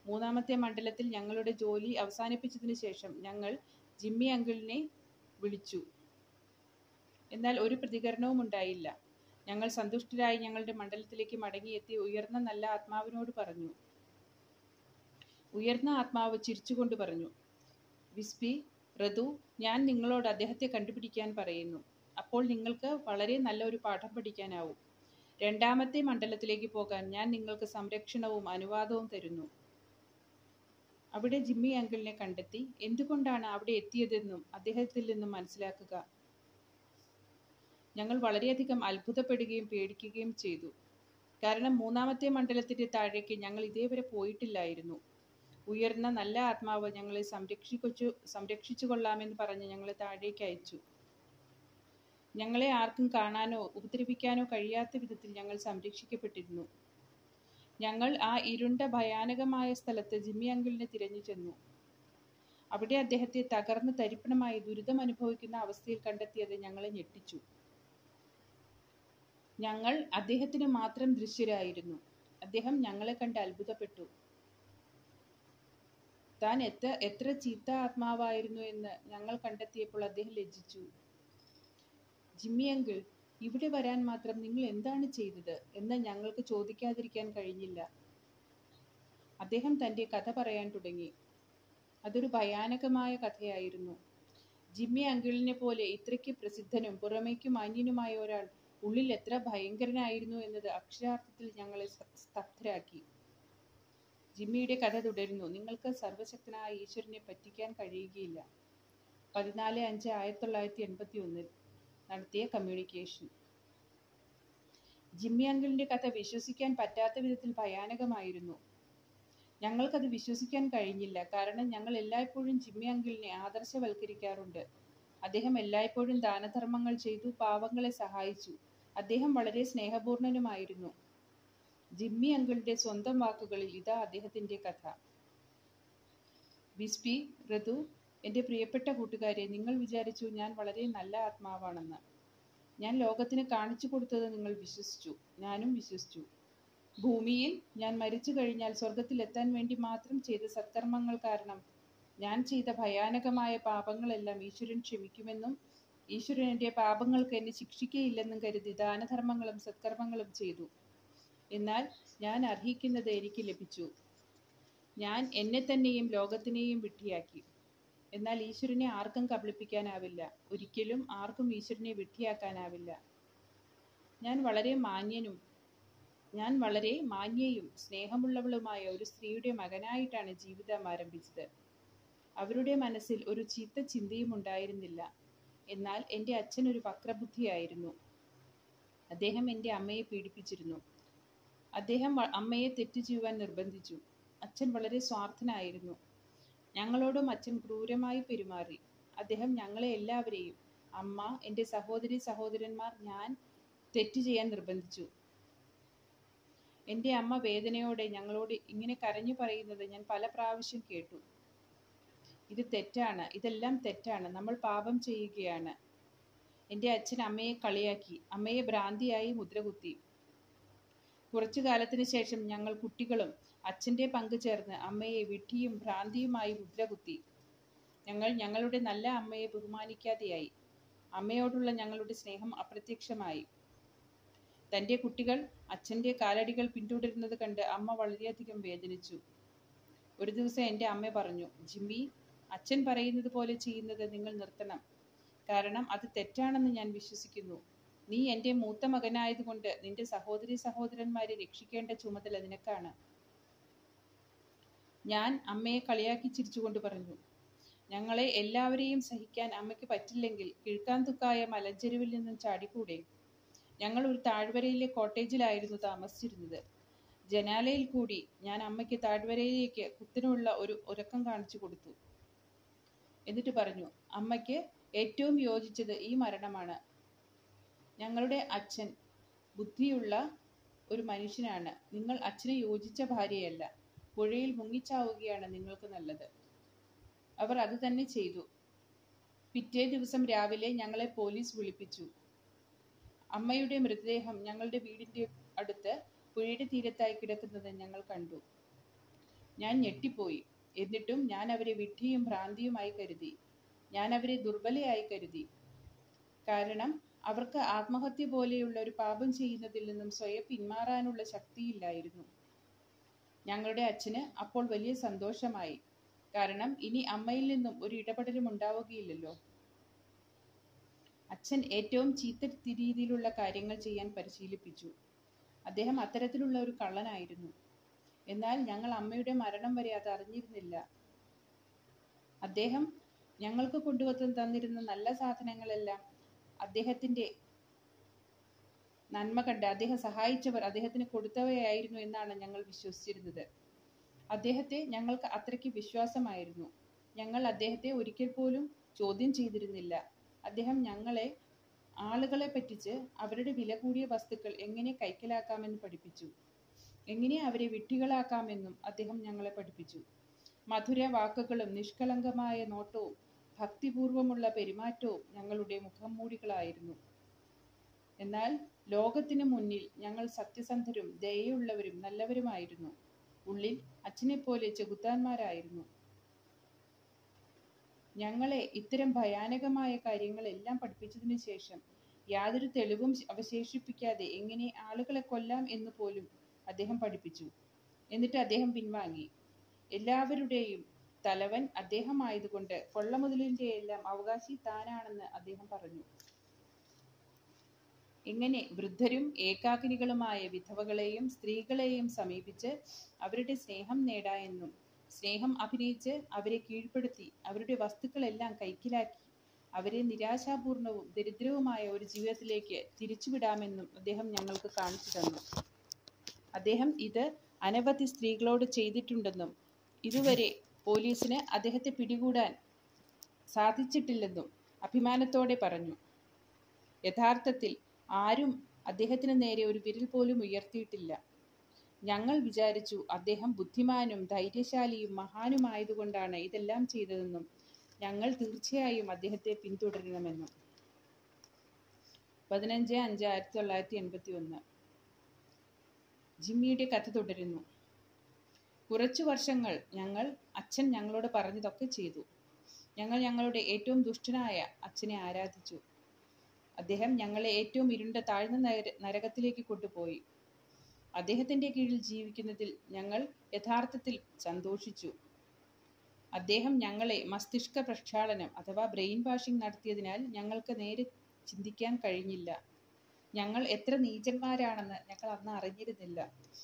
മൂന്നാമത്തെ മണ്ഡലത്തിൽ ഞങ്ങളുടെ ജോലി അവസാനിപ്പിച്ചതിന് ശേഷം ഞങ്ങൾ ജിമ്മി അങ്കിളിനെ വിളിച്ചു എന്നാൽ ഒരു പ്രതികരണവും ഉണ്ടായില്ല ഞങ്ങൾ സന്തുഷ്ടരായി ഞങ്ങളുടെ മണ്ഡലത്തിലേക്ക് മടങ്ങിയെത്തി ഉയർന്ന നല്ല ആത്മാവിനോട് പറഞ്ഞു ഉയർന്ന ആത്മാവ് ചിരിച്ചുകൊണ്ട് പറഞ്ഞു വിസ്പി ഋതു ഞാൻ നിങ്ങളോട് അദ്ദേഹത്തെ കണ്ടുപിടിക്കാൻ പറയുന്നു അപ്പോൾ നിങ്ങൾക്ക് വളരെ നല്ല ഒരു പാഠം പഠിക്കാനാവും രണ്ടാമത്തെ മണ്ഡലത്തിലേക്ക് പോകാൻ ഞാൻ നിങ്ങൾക്ക് സംരക്ഷണവും അനുവാദവും തരുന്നു അവിടെ ജിമ്മി അങ്കിളിനെ കണ്ടെത്തി എന്തുകൊണ്ടാണ് അവിടെ എത്തിയതെന്നും അദ്ദേഹത്തിൽ നിന്നും മനസ്സിലാക്കുക ഞങ്ങൾ വളരെയധികം അത്ഭുതപ്പെടുകയും പേടിക്കുകയും ചെയ്തു കാരണം മൂന്നാമത്തെ മണ്ഡലത്തിന്റെ താഴേക്ക് ഞങ്ങൾ ഇതേവരെ പോയിട്ടില്ലായിരുന്നു ഉയർന്ന നല്ല ആത്മാവ് ഞങ്ങളെ സംരക്ഷിച്ചു സംരക്ഷിച്ചു കൊള്ളാമെന്ന് പറഞ്ഞ് ഞങ്ങളെ താഴേക്ക് അയച്ചു ഞങ്ങളെ ആർക്കും കാണാനോ ഉപദ്രവിക്കാനോ കഴിയാത്ത വിധത്തിൽ ഞങ്ങൾ സംരക്ഷിക്കപ്പെട്ടിരുന്നു ഞങ്ങൾ ആ ഇരുണ്ട ഭയാനകമായ സ്ഥലത്ത് ജിമ്മി അങ്കിളിനെ തിരഞ്ഞു ചെന്നു അവിടെ അദ്ദേഹത്തെ തകർന്ന് തരിപ്പണമായി ദുരിതം അനുഭവിക്കുന്ന അവസ്ഥയിൽ കണ്ടെത്തിയത് ഞങ്ങളെ ഞെട്ടിച്ചു ഞങ്ങൾ അദ്ദേഹത്തിന് മാത്രം ദൃശ്യരായിരുന്നു അദ്ദേഹം ഞങ്ങളെ കണ്ട് അത്ഭുതപ്പെട്ടു താൻ എത്ര എത്ര ചീത്ത ആത്മാവായിരുന്നു എന്ന് ഞങ്ങൾ കണ്ടെത്തിയപ്പോൾ അദ്ദേഹം ലജ്ജിച്ചു ജിമ്മി അങ്കിൾ ഇവിടെ വരാൻ മാത്രം നിങ്ങൾ എന്താണ് ചെയ്തത് എന്ന് ഞങ്ങൾക്ക് ചോദിക്കാതിരിക്കാൻ കഴിഞ്ഞില്ല അദ്ദേഹം തൻ്റെ കഥ പറയാൻ തുടങ്ങി അതൊരു ഭയാനകമായ കഥയായിരുന്നു ജിമ്മി അങ്കിളിനെ പോലെ ഇത്രയ്ക്ക് പ്രസിദ്ധനും പുറമേക്ക് മാന്യനുമായ ഒരാൾ ഉള്ളിൽ എത്ര ഭയങ്കരനായിരുന്നു എന്നത് അക്ഷരാർത്ഥത്തിൽ ഞങ്ങളെ സ്തബ്ധരാക്കി ജിമ്മിയുടെ കഥ തുടരുന്നു നിങ്ങൾക്ക് സർവശക്തനായ ഈശ്വരനെ പറ്റിക്കാൻ കഴിയുകയില്ല പതിനാല് അഞ്ച് ആയിരത്തി തൊള്ളായിരത്തി എൺപത്തി ഒന്നിൽ നടത്തിയ കമ്മ്യൂണിക്കേഷൻ ജിമ്മി അങ്കിളിന്റെ കഥ വിശ്വസിക്കാൻ പറ്റാത്ത വിധത്തിൽ ഭയാനകമായിരുന്നു ഞങ്ങൾക്കത് വിശ്വസിക്കാൻ കഴിഞ്ഞില്ല കാരണം ഞങ്ങൾ എല്ലായ്പ്പോഴും ജിമ്മി അങ്കിളിനെ ആദർശവൽക്കരിക്കാറുണ്ട് അദ്ദേഹം എല്ലായ്പ്പോഴും ദാനധർമ്മങ്ങൾ ചെയ്തു പാവങ്ങളെ സഹായിച്ചു അദ്ദേഹം വളരെ സ്നേഹപൂർണനുമായിരുന്നു ജിമ്മി അങ്കിളുടെ സ്വന്തം വാക്കുകളിൽ ഇതാ അദ്ദേഹത്തിന്റെ കഥ ബിസ്പി ഋതു എൻ്റെ പ്രിയപ്പെട്ട കൂട്ടുകാരെ നിങ്ങൾ വിചാരിച്ചു ഞാൻ വളരെ നല്ല ആത്മാവാണെന്ന് ഞാൻ ലോകത്തിന് കാണിച്ചു കൊടുത്തത് നിങ്ങൾ വിശ്വസിച്ചു ഞാനും വിശ്വസിച്ചു ഭൂമിയിൽ ഞാൻ മരിച്ചു കഴിഞ്ഞാൽ സ്വർഗത്തിലെത്താൻ വേണ്ടി മാത്രം ചെയ്ത സത്കർമ്മങ്ങൾ കാരണം ഞാൻ ചെയ്ത ഭയാനകമായ പാപങ്ങളെല്ലാം ഈശ്വരൻ ക്ഷമിക്കുമെന്നും ഈശ്വരൻ എൻ്റെ പാപങ്ങൾക്ക് എന്നെ ശിക്ഷിക്കയില്ലെന്നും കരുതി ദാനധർമ്മങ്ങളും സത്കർമ്മങ്ങളും ചെയ്തു എന്നാൽ ഞാൻ അർഹിക്കുന്നത് എനിക്ക് ലഭിച്ചു ഞാൻ എന്നെ തന്നെയും ലോകത്തിനെയും വിട്ടിയാക്കി എന്നാൽ ഈശ്വരനെ ആർക്കും കബളിപ്പിക്കാനാവില്ല ഒരിക്കലും ആർക്കും ഈശ്വരനെ വിട്ടിയാക്കാനാവില്ല ഞാൻ വളരെ മാന്യനും ഞാൻ വളരെ മാന്യയും സ്നേഹമുള്ളവളുമായ ഒരു സ്ത്രീയുടെ മകനായിട്ടാണ് ജീവിതം ആരംഭിച്ചത് അവരുടെ മനസ്സിൽ ഒരു ചീത്ത ചിന്തയും ഉണ്ടായിരുന്നില്ല എന്നാൽ എൻ്റെ അച്ഛൻ ഒരു വക്രബുദ്ധിയായിരുന്നു അദ്ദേഹം എൻ്റെ അമ്മയെ പീഡിപ്പിച്ചിരുന്നു അദ്ദേഹം വ- അമ്മയെ തെറ്റു ചെയ്യുവാൻ നിർബന്ധിച്ചു അച്ഛൻ വളരെ സ്വാർത്ഥനായിരുന്നു ഞങ്ങളോടും അച്ഛൻ ക്രൂരമായി പെരുമാറി അദ്ദേഹം ഞങ്ങളെ എല്ലാവരെയും അമ്മ എൻ്റെ സഹോദരി സഹോദരന്മാർ ഞാൻ തെറ്റ് ചെയ്യാൻ നിർബന്ധിച്ചു എൻ്റെ അമ്മ വേദനയോടെ ഞങ്ങളോട് ഇങ്ങനെ കരഞ്ഞു പറയുന്നത് ഞാൻ പല പ്രാവശ്യം കേട്ടു ഇത് തെറ്റാണ് ഇതെല്ലാം തെറ്റാണ് നമ്മൾ പാപം ചെയ്യുകയാണ് എൻ്റെ അച്ഛൻ അമ്മയെ കളിയാക്കി അമ്മയെ ഭ്രാന്തിയായി മുദ്രകുത്തി കുറച്ചു കാലത്തിന് ശേഷം ഞങ്ങൾ കുട്ടികളും അച്ഛൻ്റെ പങ്ക് ചേർന്ന് അമ്മയെ വിഡ്ഢിയും ഭ്രാന്തിയുമായി മുദ്രകുത്തി ഞങ്ങൾ ഞങ്ങളുടെ നല്ല അമ്മയെ ബഹുമാനിക്കാതെയായി അമ്മയോടുള്ള ഞങ്ങളുടെ സ്നേഹം അപ്രത്യക്ഷമായി തൻ്റെ കുട്ടികൾ അച്ഛൻ്റെ കാലടികൾ പിന്തുടരുന്നത് കണ്ട് അമ്മ വളരെയധികം വേദനിച്ചു ഒരു ദിവസം എൻ്റെ അമ്മ പറഞ്ഞു ജിമ്മി അച്ഛൻ പറയുന്നത് പോലെ ചെയ്യുന്നത് നിങ്ങൾ നിർത്തണം കാരണം അത് തെറ്റാണെന്ന് ഞാൻ വിശ്വസിക്കുന്നു നീ എൻ്റെ മൂത്ത മകനായതുകൊണ്ട് നിന്റെ സഹോദരി സഹോദരന്മാരെ രക്ഷിക്കേണ്ട ചുമതല നിനക്കാണ് ഞാൻ അമ്മയെ കളിയാക്കി ചിരിച്ചുകൊണ്ട് പറഞ്ഞു ഞങ്ങളെ എല്ലാവരെയും സഹിക്കാൻ അമ്മയ്ക്ക് പറ്റില്ലെങ്കിൽ കിഴക്കാന്തുക്കായ മലഞ്ചെരുവിൽ നിന്നും ചാടിക്കൂടെ ഞങ്ങൾ ഒരു താഴ്വരയിലെ കോട്ടേജിലായിരുന്നു താമസിച്ചിരുന്നത് ജനാലയിൽ കൂടി ഞാൻ അമ്മയ്ക്ക് താഴ്വരയിലേക്ക് കുത്തിനുള്ള ഒരു ഉറക്കം കാണിച്ചു കൊടുത്തു എന്നിട്ട് പറഞ്ഞു അമ്മയ്ക്ക് ഏറ്റവും യോജിച്ചത് ഈ മരണമാണ് ഞങ്ങളുടെ അച്ഛൻ ബുദ്ധിയുള്ള ഒരു മനുഷ്യനാണ് നിങ്ങൾ അച്ഛന് യോജിച്ച ഭാര്യയല്ല പുഴയിൽ മുങ്ങിച്ചാവുകയാണ് നിങ്ങൾക്ക് നല്ലത് അവർ അത് തന്നെ ചെയ്തു പിറ്റേ ദിവസം രാവിലെ ഞങ്ങളെ പോലീസ് വിളിപ്പിച്ചു അമ്മയുടെ മൃതദേഹം ഞങ്ങളുടെ വീടിന്റെ അടുത്ത് പുഴയുടെ തീരത്തായി കിടക്കുന്നത് ഞങ്ങൾ കണ്ടു ഞാൻ ഞെട്ടിപ്പോയി എന്നിട്ടും ഞാൻ അവരെ വിഡ്ഢിയും ഭ്രാന്തിയുമായി കരുതി ഞാൻ അവരെ ദുർബലയായി കരുതി കാരണം അവർക്ക് ആത്മഹത്യ പോലെയുള്ള ഒരു പാപം ചെയ്യുന്നതിൽ നിന്നും സ്വയം പിന്മാറാനുള്ള ശക്തിയില്ലായിരുന്നു ഞങ്ങളുടെ അച്ഛന് അപ്പോൾ വലിയ സന്തോഷമായി കാരണം ഇനി അമ്മയിൽ നിന്നും ഒരു ഇടപെടലും ഉണ്ടാവുകയില്ലല്ലോ അച്ഛൻ ഏറ്റവും ചീത്ത രീതിയിലുള്ള കാര്യങ്ങൾ ചെയ്യാൻ പരിശീലിപ്പിച്ചു അദ്ദേഹം അത്തരത്തിലുള്ള ഒരു കള്ളനായിരുന്നു എന്നാൽ ഞങ്ങൾ അമ്മയുടെ മരണം വരെ അത് അറിഞ്ഞിരുന്നില്ല അദ്ദേഹം ഞങ്ങൾക്ക് കൊണ്ടുവന്ന് തന്നിരുന്ന നല്ല സാധനങ്ങളെല്ലാം അദ്ദേഹത്തിന്റെ നന്മ കണ്ട് അദ്ദേഹം സഹായിച്ചവർ അദ്ദേഹത്തിന് കൊടുത്തവയായിരുന്നു എന്നാണ് ഞങ്ങൾ വിശ്വസിച്ചിരുന്നത് അദ്ദേഹത്തെ ഞങ്ങൾക്ക് അത്രയ്ക്ക് വിശ്വാസമായിരുന്നു ഞങ്ങൾ അദ്ദേഹത്തെ ഒരിക്കൽ പോലും ചോദ്യം ചെയ്തിരുന്നില്ല അദ്ദേഹം ഞങ്ങളെ ആളുകളെ പറ്റിച്ച് അവരുടെ വില കൂടിയ വസ്തുക്കൾ എങ്ങനെ കൈക്കലാക്കാമെന്ന് പഠിപ്പിച്ചു എങ്ങനെ അവരെ വിഡ്ഢികളാക്കാമെന്നും അദ്ദേഹം ഞങ്ങളെ പഠിപ്പിച്ചു മധുര വാക്കുകളും നിഷ്കളങ്കമായ നോട്ടവും ഭക്തിപൂർവമുള്ള പെരുമാറ്റവും ഞങ്ങളുടെ മുഖംമൂടികളായിരുന്നു എന്നാൽ ലോകത്തിനു മുന്നിൽ ഞങ്ങൾ സത്യസന്ധരും ദയയുള്ളവരും നല്ലവരുമായിരുന്നു ഉള്ളിൽ അച്ഛനെപ്പോലെ ചെകുത്താന്മാരായിരുന്നു ഞങ്ങളെ ഇത്തരം ഭയാനകമായ കാര്യങ്ങളെല്ലാം പഠിപ്പിച്ചതിനു ശേഷം യാതൊരു തെളിവും അവശേഷിപ്പിക്കാതെ എങ്ങനെ ആളുകളെ കൊല്ലാം എന്ന് പോലും അദ്ദേഹം പഠിപ്പിച്ചു എന്നിട്ട് അദ്ദേഹം പിൻവാങ്ങി എല്ലാവരുടെയും തലവൻ അദ്ദേഹമായതുകൊണ്ട് കൊള്ളമുതലിന്റെ എല്ലാം അവകാശി താനാണെന്ന് അദ്ദേഹം പറഞ്ഞു ഇങ്ങനെ വൃദ്ധരും ഏകാകിനികളുമായ വിധവകളെയും സ്ത്രീകളെയും സമീപിച്ച് അവരുടെ സ്നേഹം നേടായെന്നും സ്നേഹം അഭിനയിച്ച് അവരെ കീഴ്പ്പെടുത്തി അവരുടെ വസ്തുക്കളെല്ലാം കൈക്കലാക്കി അവരെ നിരാശാപൂർണവും ദരിദ്രവുമായ ഒരു ജീവിതത്തിലേക്ക് തിരിച്ചുവിടാമെന്നും അദ്ദേഹം ഞങ്ങൾക്ക് കാണിച്ചു തന്നു അദ്ദേഹം ഇത് അനവധി സ്ത്രീകളോട് ചെയ്തിട്ടുണ്ടെന്നും ഇതുവരെ പോലീസിന് അദ്ദേഹത്തെ പിടികൂടാൻ സാധിച്ചിട്ടില്ലെന്നും അഭിമാനത്തോടെ പറഞ്ഞു യഥാർത്ഥത്തിൽ ആരും അദ്ദേഹത്തിന് നേരെ ഒരു വിരൽ പോലും ഉയർത്തിയിട്ടില്ല ഞങ്ങൾ വിചാരിച്ചു അദ്ദേഹം ബുദ്ധിമാനും ധൈര്യശാലിയും മഹാനുമായതുകൊണ്ടാണ് ഇതെല്ലാം ചെയ്തതെന്നും ഞങ്ങൾ തീർച്ചയായും അദ്ദേഹത്തെ പിന്തുടരണമെന്നും പതിനഞ്ച് അഞ്ച് ആയിരത്തി തൊള്ളായിരത്തി എൺപത്തി ഒന്ന് ജിമ്മിയുടെ കഥ തുടരുന്നു കുറച്ചു വർഷങ്ങൾ ഞങ്ങൾ അച്ഛൻ ഞങ്ങളോട് പറഞ്ഞതൊക്കെ ചെയ്തു ഞങ്ങൾ ഞങ്ങളുടെ ഏറ്റവും ദുഷ്ടനായ അച്ഛനെ ആരാധിച്ചു അദ്ദേഹം ഞങ്ങളെ ഏറ്റവും ഇരുണ്ട താഴ്ന്ന നര നരകത്തിലേക്ക് കൊണ്ടുപോയി അദ്ദേഹത്തിന്റെ കീഴിൽ ജീവിക്കുന്നതിൽ ഞങ്ങൾ യഥാർത്ഥത്തിൽ സന്തോഷിച്ചു അദ്ദേഹം ഞങ്ങളെ മസ്തിഷ്ക പ്രക്ഷാളനം അഥവാ ബ്രെയിൻ വാഷിംഗ് നടത്തിയതിനാൽ ഞങ്ങൾക്ക് നേരെ ചിന്തിക്കാൻ കഴിഞ്ഞില്ല ഞങ്ങൾ എത്ര നീചന്മാരാണെന്ന് ഞങ്ങൾ അന്ന് അറിഞ്ഞിരുന്നില്ല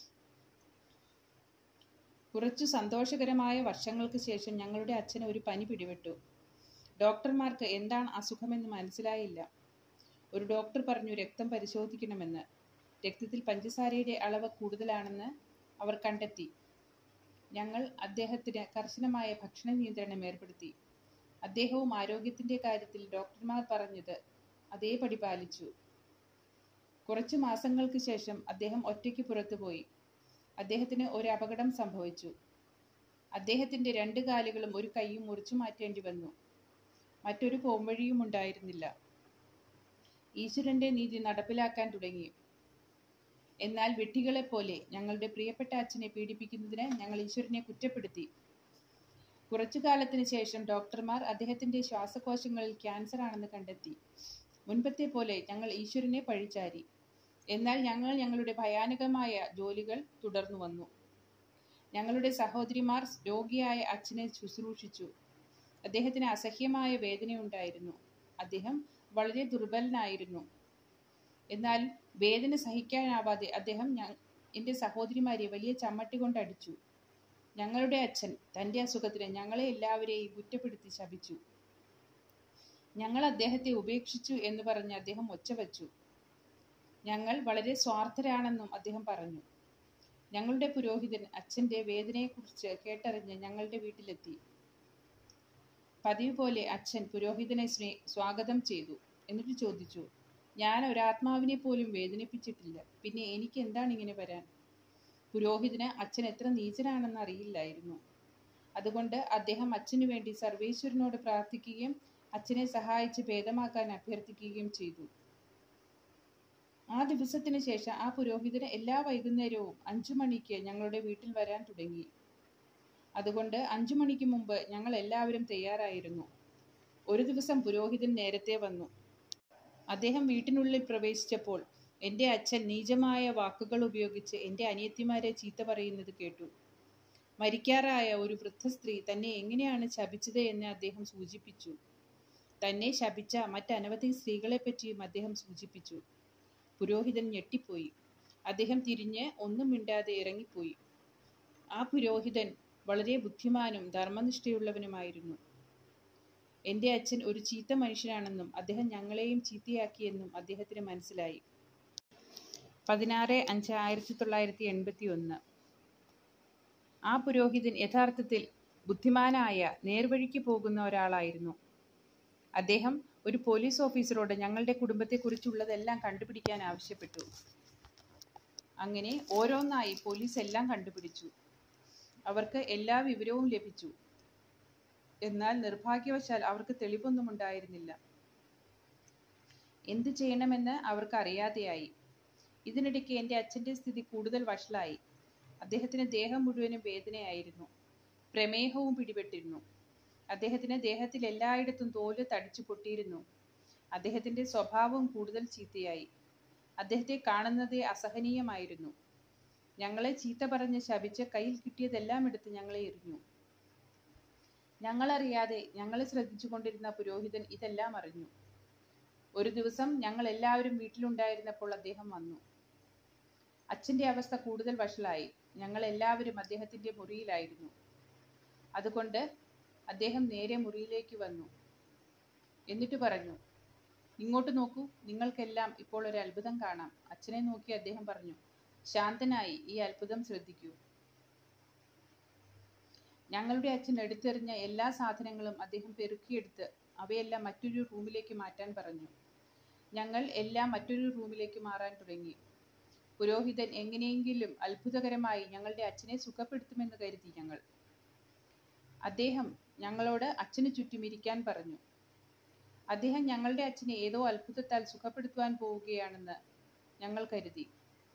കുറച്ചു സന്തോഷകരമായ വർഷങ്ങൾക്ക് ശേഷം ഞങ്ങളുടെ അച്ഛന് ഒരു പനി പിടിപെട്ടു ഡോക്ടർമാർക്ക് എന്താണ് അസുഖമെന്ന് മനസ്സിലായില്ല ഒരു ഡോക്ടർ പറഞ്ഞു രക്തം പരിശോധിക്കണമെന്ന് രക്തത്തിൽ പഞ്ചസാരയുടെ അളവ് കൂടുതലാണെന്ന് അവർ കണ്ടെത്തി ഞങ്ങൾ അദ്ദേഹത്തിന് കർശനമായ ഭക്ഷണ നിയന്ത്രണം ഏർപ്പെടുത്തി അദ്ദേഹവും ആരോഗ്യത്തിന്റെ കാര്യത്തിൽ ഡോക്ടർമാർ പറഞ്ഞത് അതേപടി പാലിച്ചു കുറച്ചു മാസങ്ങൾക്ക് ശേഷം അദ്ദേഹം ഒറ്റയ്ക്ക് പുറത്തുപോയി അദ്ദേഹത്തിന് ഒരു അപകടം സംഭവിച്ചു അദ്ദേഹത്തിന്റെ രണ്ട് കാലുകളും ഒരു കൈയും മുറിച്ചു മാറ്റേണ്ടി വന്നു മറ്റൊരു പോംവഴിയും ഉണ്ടായിരുന്നില്ല ഈശ്വരന്റെ നീതി നടപ്പിലാക്കാൻ തുടങ്ങി എന്നാൽ വിഡ്ഢികളെപ്പോലെ ഞങ്ങളുടെ പ്രിയപ്പെട്ട അച്ഛനെ പീഡിപ്പിക്കുന്നതിന് ഞങ്ങൾ ഈശ്വരനെ കുറ്റപ്പെടുത്തി കുറച്ചു കാലത്തിന് ശേഷം ഡോക്ടർമാർ അദ്ദേഹത്തിന്റെ ശ്വാസകോശങ്ങളിൽ ക്യാൻസർ ആണെന്ന് കണ്ടെത്തി മുൻപത്തെ പോലെ ഞങ്ങൾ ഈശ്വരനെ പഴിചാരി എന്നാൽ ഞങ്ങൾ ഞങ്ങളുടെ ഭയാനകമായ ജോലികൾ തുടർന്നു വന്നു ഞങ്ങളുടെ സഹോദരിമാർ രോഗിയായ അച്ഛനെ ശുശ്രൂഷിച്ചു അദ്ദേഹത്തിന് അസഹ്യമായ വേദനയുണ്ടായിരുന്നു അദ്ദേഹം വളരെ ദുർബലനായിരുന്നു എന്നാൽ വേദന സഹിക്കാനാവാതെ അദ്ദേഹം എൻ്റെ സഹോദരിമാരെ വലിയ ചമ്മട്ടി കൊണ്ട് അടിച്ചു ഞങ്ങളുടെ അച്ഛൻ തൻ്റെ അസുഖത്തിന് ഞങ്ങളെ എല്ലാവരെയും കുറ്റപ്പെടുത്തി ശപിച്ചു ഞങ്ങൾ അദ്ദേഹത്തെ ഉപേക്ഷിച്ചു എന്ന് പറഞ്ഞ് അദ്ദേഹം ഒച്ചവച്ചു ഞങ്ങൾ വളരെ സ്വാർത്ഥരാണെന്നും അദ്ദേഹം പറഞ്ഞു ഞങ്ങളുടെ പുരോഹിതൻ അച്ഛൻ്റെ വേദനയെക്കുറിച്ച് കേട്ടറിഞ്ഞ് ഞങ്ങളുടെ വീട്ടിലെത്തി പതിവ് പോലെ അച്ഛൻ പുരോഹിതനെ സ്നേ സ്വാഗതം ചെയ്തു എന്നിട്ട് ചോദിച്ചു ഞാൻ ഒരാത്മാവിനെ പോലും വേദനിപ്പിച്ചിട്ടില്ല പിന്നെ എനിക്ക് എന്താണ് ഇങ്ങനെ വരാൻ പുരോഹിതന് അച്ഛൻ എത്ര നീചനാണെന്ന് അറിയില്ലായിരുന്നു അതുകൊണ്ട് അദ്ദേഹം അച്ഛനു വേണ്ടി സർവേശ്വരനോട് പ്രാർത്ഥിക്കുകയും അച്ഛനെ സഹായിച്ച് ഭേദമാക്കാൻ അഭ്യർത്ഥിക്കുകയും ചെയ്തു ആ ദിവസത്തിന് ശേഷം ആ പുരോഹിതന് എല്ലാ വൈകുന്നേരവും അഞ്ചു മണിക്ക് ഞങ്ങളുടെ വീട്ടിൽ വരാൻ തുടങ്ങി അതുകൊണ്ട് അഞ്ചു മണിക്ക് മുമ്പ് ഞങ്ങൾ എല്ലാവരും തയ്യാറായിരുന്നു ഒരു ദിവസം പുരോഹിതൻ നേരത്തെ വന്നു അദ്ദേഹം വീട്ടിനുള്ളിൽ പ്രവേശിച്ചപ്പോൾ എൻ്റെ അച്ഛൻ നീചമായ വാക്കുകൾ ഉപയോഗിച്ച് എൻ്റെ അനിയത്തിമാരെ ചീത്ത പറയുന്നത് കേട്ടു മരിക്കാറായ ഒരു വൃദ്ധ സ്ത്രീ തന്നെ എങ്ങനെയാണ് ശപിച്ചത് എന്ന് അദ്ദേഹം സൂചിപ്പിച്ചു തന്നെ ശപിച്ച മറ്റനവധി സ്ത്രീകളെപ്പറ്റിയും അദ്ദേഹം സൂചിപ്പിച്ചു പുരോഹിതൻ ഞെട്ടിപ്പോയി അദ്ദേഹം തിരിഞ്ഞ് ഒന്നും മിണ്ടാതെ ഇറങ്ങിപ്പോയി ആ പുരോഹിതൻ വളരെ ബുദ്ധിമാനും ധർമ്മനിഷ്ഠയുള്ളവനുമായിരുന്നു എൻ്റെ അച്ഛൻ ഒരു ചീത്ത മനുഷ്യനാണെന്നും അദ്ദേഹം ഞങ്ങളെയും ചീത്തയാക്കിയെന്നും അദ്ദേഹത്തിന് മനസ്സിലായി പതിനാറ് അഞ്ച് ആയിരത്തി തൊള്ളായിരത്തി എൺപത്തി ഒന്ന് ആ പുരോഹിതൻ യഥാർത്ഥത്തിൽ ബുദ്ധിമാനായ നേർവഴിക്ക് പോകുന്ന ഒരാളായിരുന്നു അദ്ദേഹം ഒരു പോലീസ് ഓഫീസറോട് ഞങ്ങളുടെ കുടുംബത്തെക്കുറിച്ചുള്ളതെല്ലാം കണ്ടുപിടിക്കാൻ ആവശ്യപ്പെട്ടു അങ്ങനെ ഓരോന്നായി പോലീസ് എല്ലാം കണ്ടുപിടിച്ചു അവർക്ക് എല്ലാ വിവരവും ലഭിച്ചു എന്നാൽ നിർഭാഗ്യവശാൽ അവർക്ക് തെളിവൊന്നും ഉണ്ടായിരുന്നില്ല എന്തു ചെയ്യണമെന്ന് അവർക്ക് അറിയാതെയായി ഇതിനിടയ്ക്ക് എൻ്റെ അച്ഛൻ്റെ സ്ഥിതി കൂടുതൽ വഷളായി അദ്ദേഹത്തിന് ദേഹം മുഴുവനും വേദനയായിരുന്നു പ്രമേഹവും പിടിപെട്ടിരുന്നു അദ്ദേഹത്തിന് ദേഹത്തിൽ എല്ലായിടത്തും തോല് തടിച്ചു പൊട്ടിയിരുന്നു അദ്ദേഹത്തിൻ്റെ സ്വഭാവം കൂടുതൽ ചീത്തയായി അദ്ദേഹത്തെ കാണുന്നതേ അസഹനീയമായിരുന്നു ഞങ്ങളെ ചീത്ത പറഞ്ഞ് ശപിച്ച് കയ്യിൽ കിട്ടിയതെല്ലാം എടുത്ത് ഞങ്ങളെ എറിഞ്ഞു ഞങ്ങളറിയാതെ ഞങ്ങളെ ശ്രദ്ധിച്ചുകൊണ്ടിരുന്ന പുരോഹിതൻ ഇതെല്ലാം അറിഞ്ഞു ഒരു ദിവസം ഞങ്ങൾ എല്ലാവരും വീട്ടിലുണ്ടായിരുന്നപ്പോൾ അദ്ദേഹം വന്നു അച്ഛൻ്റെ അവസ്ഥ കൂടുതൽ വഷളായി ഞങ്ങൾ എല്ലാവരും അദ്ദേഹത്തിൻ്റെ മുറിയിലായിരുന്നു അതുകൊണ്ട് അദ്ദേഹം നേരെ മുറിയിലേക്ക് വന്നു എന്നിട്ട് പറഞ്ഞു ഇങ്ങോട്ട് നോക്കൂ നിങ്ങൾക്കെല്ലാം ഇപ്പോൾ ഒരു അത്ഭുതം കാണാം അച്ഛനെ നോക്കി അദ്ദേഹം പറഞ്ഞു ശാന്തനായി ഈ അത്ഭുതം ശ്രദ്ധിക്കൂ ഞങ്ങളുടെ അച്ഛൻ എടുത്തെറിഞ്ഞ എല്ലാ സാധനങ്ങളും അദ്ദേഹം പെറുക്കിയെടുത്ത് അവയെല്ലാം മറ്റൊരു റൂമിലേക്ക് മാറ്റാൻ പറഞ്ഞു ഞങ്ങൾ എല്ലാം മറ്റൊരു റൂമിലേക്ക് മാറാൻ തുടങ്ങി പുരോഹിതൻ എങ്ങനെയെങ്കിലും അത്ഭുതകരമായി ഞങ്ങളുടെ അച്ഛനെ സുഖപ്പെടുത്തുമെന്ന് കരുതി ഞങ്ങൾ അദ്ദേഹം ഞങ്ങളോട് അച്ഛന് ചുറ്റും ഇരിക്കാൻ പറഞ്ഞു അദ്ദേഹം ഞങ്ങളുടെ അച്ഛനെ ഏതോ അത്ഭുതത്താൽ സുഖപ്പെടുത്തുവാൻ പോവുകയാണെന്ന് ഞങ്ങൾ കരുതി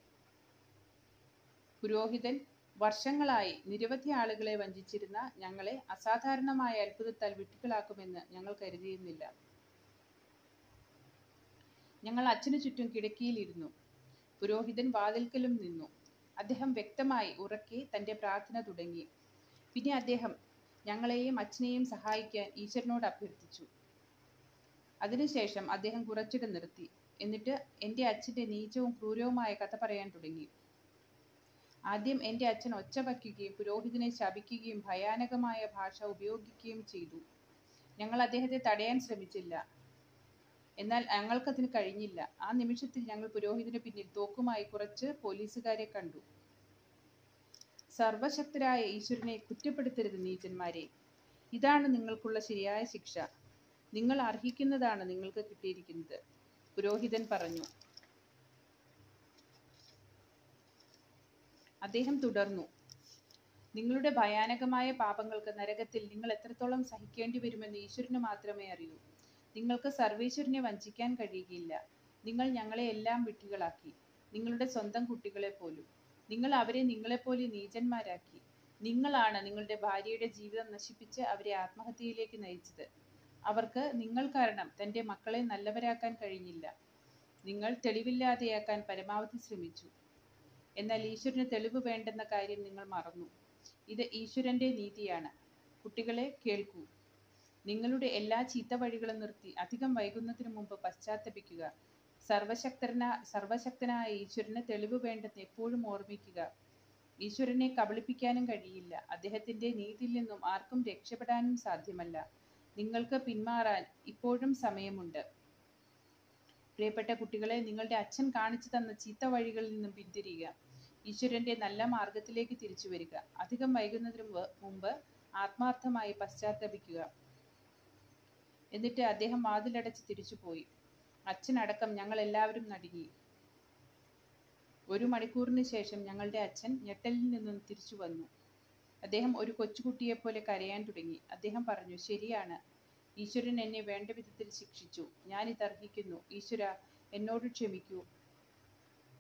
പുരോഹിതൻ വർഷങ്ങളായി നിരവധി ആളുകളെ വഞ്ചിച്ചിരുന്ന ഞങ്ങളെ അസാധാരണമായ അത്ഭുതത്താൽ വിട്ടുകളാക്കുമെന്ന് ഞങ്ങൾ കരുതിയിരുന്നില്ല ഞങ്ങൾ അച്ഛനു ചുറ്റും കിടക്കിയിലിരുന്നു പുരോഹിതൻ വാതിൽക്കലും നിന്നു അദ്ദേഹം വ്യക്തമായി ഉറക്കെ തൻ്റെ പ്രാർത്ഥന തുടങ്ങി പിന്നെ അദ്ദേഹം ഞങ്ങളെയും അച്ഛനെയും സഹായിക്കാൻ ഈശ്വരനോട് അഭ്യർത്ഥിച്ചു അതിനുശേഷം അദ്ദേഹം കുറച്ചിട്ട് നിർത്തി എന്നിട്ട് എൻ്റെ അച്ഛൻ്റെ നീചവും ക്രൂരവുമായ കഥ പറയാൻ തുടങ്ങി ആദ്യം എൻ്റെ അച്ഛൻ ഒച്ച വയ്ക്കുകയും പുരോഹിതനെ ശപിക്കുകയും ഭയാനകമായ ഭാഷ ഉപയോഗിക്കുകയും ചെയ്തു ഞങ്ങൾ അദ്ദേഹത്തെ തടയാൻ ശ്രമിച്ചില്ല എന്നാൽ ഞങ്ങൾക്കതിന് കഴിഞ്ഞില്ല ആ നിമിഷത്തിൽ ഞങ്ങൾ പുരോഹിതന് പിന്നിൽ തോക്കുമായി കുറച്ച് പോലീസുകാരെ കണ്ടു സർവശക്തരായ ഈശ്വരനെ കുറ്റപ്പെടുത്തരുത് നീചന്മാരെ ഇതാണ് നിങ്ങൾക്കുള്ള ശരിയായ ശിക്ഷ നിങ്ങൾ അർഹിക്കുന്നതാണ് നിങ്ങൾക്ക് കിട്ടിയിരിക്കുന്നത് പുരോഹിതൻ പറഞ്ഞു അദ്ദേഹം തുടർന്നു നിങ്ങളുടെ ഭയാനകമായ പാപങ്ങൾക്ക് നരകത്തിൽ നിങ്ങൾ എത്രത്തോളം സഹിക്കേണ്ടി വരുമെന്ന് ഈശ്വരന് മാത്രമേ അറിയൂ നിങ്ങൾക്ക് സർവേശ്വരനെ വഞ്ചിക്കാൻ കഴിയുകയില്ല നിങ്ങൾ ഞങ്ങളെ എല്ലാം വിട്ടികളാക്കി നിങ്ങളുടെ സ്വന്തം കുട്ടികളെ പോലും നിങ്ങൾ അവരെ നിങ്ങളെപ്പോലെ നീചന്മാരാക്കി നിങ്ങളാണ് നിങ്ങളുടെ ഭാര്യയുടെ ജീവിതം നശിപ്പിച്ച് അവരെ ആത്മഹത്യയിലേക്ക് നയിച്ചത് അവർക്ക് നിങ്ങൾ കാരണം തൻ്റെ മക്കളെ നല്ലവരാക്കാൻ കഴിഞ്ഞില്ല നിങ്ങൾ തെളിവില്ലാതെയാക്കാൻ പരമാവധി ശ്രമിച്ചു എന്നാൽ ഈശ്വരന് തെളിവ് വേണ്ടെന്ന കാര്യം നിങ്ങൾ മറന്നു ഇത് ഈശ്വരന്റെ നീതിയാണ് കുട്ടികളെ കേൾക്കൂ നിങ്ങളുടെ എല്ലാ ചീത്ത വഴികളും നിർത്തി അധികം വൈകുന്നതിന് മുമ്പ് പശ്ചാത്തപിക്കുക സർവശക്തന സർവശക്തനായ ഈശ്വരന് തെളിവ് വേണ്ടെന്ന് എപ്പോഴും ഓർമ്മിക്കുക ഈശ്വരനെ കബളിപ്പിക്കാനും കഴിയില്ല അദ്ദേഹത്തിന്റെ നീതിയിൽ നിന്നും ആർക്കും രക്ഷപ്പെടാനും സാധ്യമല്ല നിങ്ങൾക്ക് പിന്മാറാൻ ഇപ്പോഴും സമയമുണ്ട് പ്രിയപ്പെട്ട കുട്ടികളെ നിങ്ങളുടെ അച്ഛൻ കാണിച്ചു തന്ന ചീത്ത വഴികളിൽ നിന്നും പിന്തിരിയുക ഈശ്വരന്റെ നല്ല മാർഗത്തിലേക്ക് തിരിച്ചു വരിക അധികം വൈകുന്നതിന് മുമ്പ് മുമ്പ് ആത്മാർത്ഥമായി പശ്ചാത്തപിക്കുക എന്നിട്ട് അദ്ദേഹം വാതിലടച്ച് തിരിച്ചുപോയി അച്ഛനടക്കം ഞങ്ങൾ എല്ലാവരും നടുങ്ങി ഒരു മണിക്കൂറിന് ശേഷം ഞങ്ങളുടെ അച്ഛൻ ഞെട്ടലിൽ നിന്നും തിരിച്ചു വന്നു അദ്ദേഹം ഒരു കൊച്ചുകുട്ടിയെപ്പോലെ കരയാൻ തുടങ്ങി അദ്ദേഹം പറഞ്ഞു ശരിയാണ് ഈശ്വരൻ എന്നെ വേണ്ട വിധത്തിൽ ശിക്ഷിച്ചു ഞാൻ ഇതർഹിക്കുന്നു ഈശ്വര എന്നോട് ക്ഷമിക്കൂ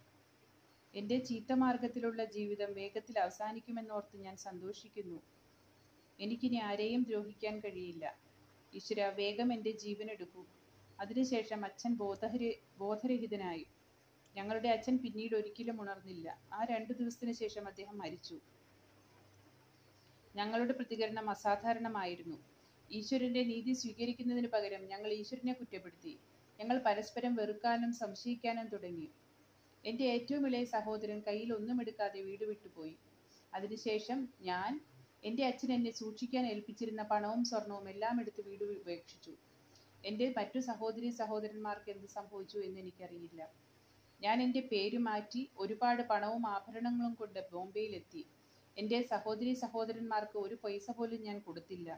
എൻ്റെ ചീത്ത മാർഗത്തിലുള്ള ജീവിതം വേഗത്തിൽ അവസാനിക്കുമെന്നോർത്ത് ഞാൻ സന്തോഷിക്കുന്നു എനിക്കിനി ആരെയും ദ്രോഹിക്കാൻ കഴിയില്ല ഈശ്വര വേഗം എൻ്റെ ജീവനെടുക്കൂ അതിനുശേഷം അച്ഛൻ ബോധഹരി ബോധരഹിതനായി ഞങ്ങളുടെ അച്ഛൻ പിന്നീട് ഒരിക്കലും ഉണർന്നില്ല ആ രണ്ടു ദിവസത്തിന് ശേഷം അദ്ദേഹം മരിച്ചു ഞങ്ങളുടെ പ്രതികരണം അസാധാരണമായിരുന്നു ഈശ്വരന്റെ നീതി സ്വീകരിക്കുന്നതിന് പകരം ഞങ്ങൾ ഈശ്വരനെ കുറ്റപ്പെടുത്തി ഞങ്ങൾ പരസ്പരം വെറുക്കാനും സംശയിക്കാനും തുടങ്ങി എൻ്റെ ഏറ്റവും ഇളയ സഹോദരൻ കയ്യിൽ ഒന്നും എടുക്കാതെ വീട് വിട്ടുപോയി അതിനുശേഷം ഞാൻ എൻ്റെ അച്ഛൻ എന്നെ സൂക്ഷിക്കാൻ ഏൽപ്പിച്ചിരുന്ന പണവും സ്വർണവും എല്ലാം എടുത്ത് വീട് ഉപേക്ഷിച്ചു എൻ്റെ മറ്റു സഹോദരി സഹോദരന്മാർക്ക് എന്ത് സംഭവിച്ചു എന്ന് എനിക്കറിയില്ല ഞാൻ എൻ്റെ പേര് മാറ്റി ഒരുപാട് പണവും ആഭരണങ്ങളും കൊണ്ട് ബോംബെയിലെത്തി എൻ്റെ സഹോദരി സഹോദരന്മാർക്ക് ഒരു പൈസ പോലും ഞാൻ കൊടുത്തില്ല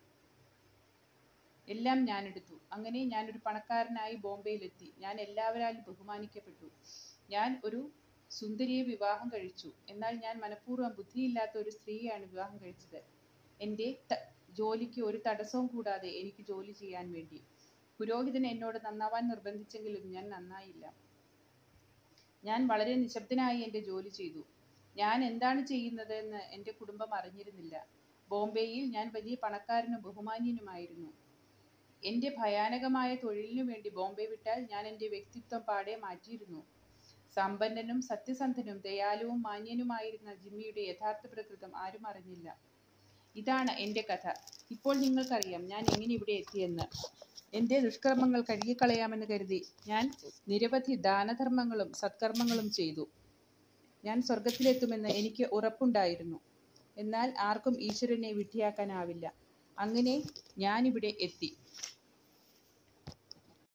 എല്ലാം ഞാൻ എടുത്തു അങ്ങനെ ഞാൻ ഒരു പണക്കാരനായി ബോംബെയിലെത്തി ഞാൻ എല്ലാവരാലും ബഹുമാനിക്കപ്പെട്ടു ഞാൻ ഒരു സുന്ദരിയെ വിവാഹം കഴിച്ചു എന്നാൽ ഞാൻ മനഃപൂർവ്വം ബുദ്ധിയില്ലാത്ത ഒരു സ്ത്രീയാണ് വിവാഹം കഴിച്ചത് എൻ്റെ ത- ജോലിക്ക് ഒരു തടസ്സവും കൂടാതെ എനിക്ക് ജോലി ചെയ്യാൻ വേണ്ടി പുരോഹിതൻ എന്നോട് നന്നാവാൻ നിർബന്ധിച്ചെങ്കിലും ഞാൻ നന്നായില്ല ഞാൻ വളരെ നിശബ്ദനായി എൻ്റെ ജോലി ചെയ്തു ഞാൻ എന്താണ് ചെയ്യുന്നതെന്ന് എൻ്റെ കുടുംബം അറിഞ്ഞിരുന്നില്ല ബോംബെയിൽ ഞാൻ വലിയ പണക്കാരനും ബഹുമാന്യനുമായിരുന്നു എൻ്റെ ഭയാനകമായ തൊഴിലിനു വേണ്ടി ബോംബെ വിട്ടാൽ ഞാൻ എൻ്റെ വ്യക്തിത്വം പാടെ മാറ്റിയിരുന്നു സമ്പന്നനും സത്യസന്ധനും ദയാലുവും മാന്യനുമായിരുന്ന ജിമ്മിയുടെ യഥാർത്ഥ പ്രകൃതം ആരും അറിഞ്ഞില്ല ഇതാണ് എൻ്റെ കഥ ഇപ്പോൾ നിങ്ങൾക്കറിയാം ഞാൻ എങ്ങനെ ഇവിടെ എത്തിയെന്ന് എൻ്റെ ദുഷ്കർമ്മങ്ങൾ കഴുകിക്കളയാമെന്ന് കരുതി ഞാൻ നിരവധി ദാനധർമ്മങ്ങളും സത്കർമ്മങ്ങളും ചെയ്തു ഞാൻ സ്വർഗത്തിലെത്തുമെന്ന് എനിക്ക് ഉറപ്പുണ്ടായിരുന്നു എന്നാൽ ആർക്കും ഈശ്വരനെ വിഡ്ഢിയാക്കാനാവില്ല അങ്ങനെ ഞാനിവിടെ എത്തി